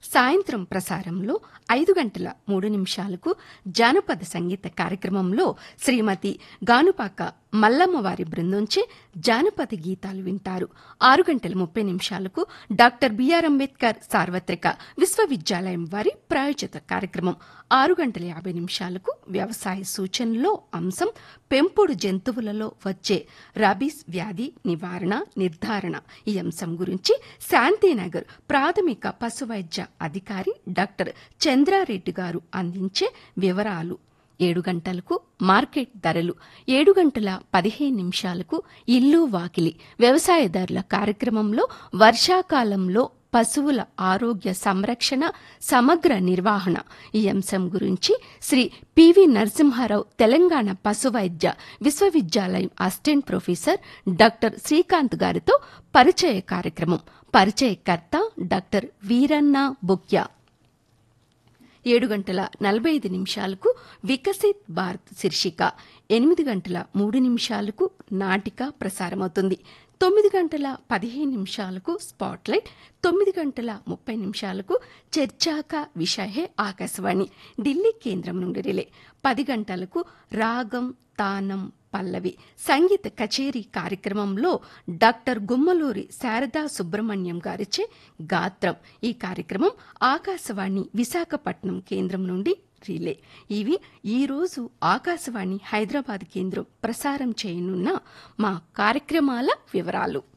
సాయంత్రం ప్రసారంలో ఐదు గంటల మూడు నిమిషాలకు జానపద సంగీత కార్యక్రమంలో శ్రీమతి గానుపాక మల్లమ్మ వారి బృందంచే జానపద గీతాలు వింటారు ఆరు గంటల ముప్పై నిమిషాలకు డాక్టర్ బిఆర్ అంబేద్కర్ సార్వత్రిక విశ్వవిద్యాలయం వారి ప్రాయోజిత కార్యక్రమం ఆరు గంటల యాభై నిమిషాలకు వ్యవసాయ సూచనలో అంశం పెంపుడు జంతువులలో వచ్చే రాబీస్ వ్యాధి నివారణ నిర్ధారణ ఈ అంశం గురించి శాంతినగర్ ప్రాథమిక పశువైద్య అధికారి డాక్టర్ చంద్రారెడ్డి గారు అందించే వివరాలు ఏడు గంటలకు మార్కెట్ ధరలు ఏడు గంటల పదిహేను నిమిషాలకు ఇల్లు వాకిలి వ్యవసాయదారుల కార్యక్రమంలో వర్షాకాలంలో పశువుల ఆరోగ్య సంరక్షణ సమగ్ర నిర్వహణ ఈ అంశం గురించి శ్రీ పివి నరసింహారావు తెలంగాణ పశువైద్య విశ్వవిద్యాలయం అసిస్టెంట్ ప్రొఫెసర్ డాక్టర్ శ్రీకాంత్ గారితో పరిచయ కార్యక్రమం పరిచయకర్త డాక్టర్ వీరన్న బుక్యా ఏడు గంటల నలభై ఐదు నిమిషాలకు వికసిత్ భారత్ శీర్షిక ఎనిమిది గంటల మూడు నిమిషాలకు నాటిక ప్రసారమవుతుంది తొమ్మిది గంటల పదిహేను నిమిషాలకు స్పాట్లైట్ తొమ్మిది గంటల ముప్పై నిమిషాలకు చర్చాక విషయే ఆకాశవాణి ఢిల్లీ కేంద్రం నుండి రిలే పది గంటలకు రాగం తానం పల్లవి సంగీత కచేరీ కార్యక్రమంలో డాక్టర్ గుమ్మలూరి శారదా సుబ్రహ్మణ్యం గారిచే గాత్రం ఈ కార్యక్రమం ఆకాశవాణి విశాఖపట్నం కేంద్రం నుండి రిలే ఇవి ఈరోజు ఆకాశవాణి హైదరాబాద్ కేంద్రం ప్రసారం చేయనున్న మా కార్యక్రమాల వివరాలు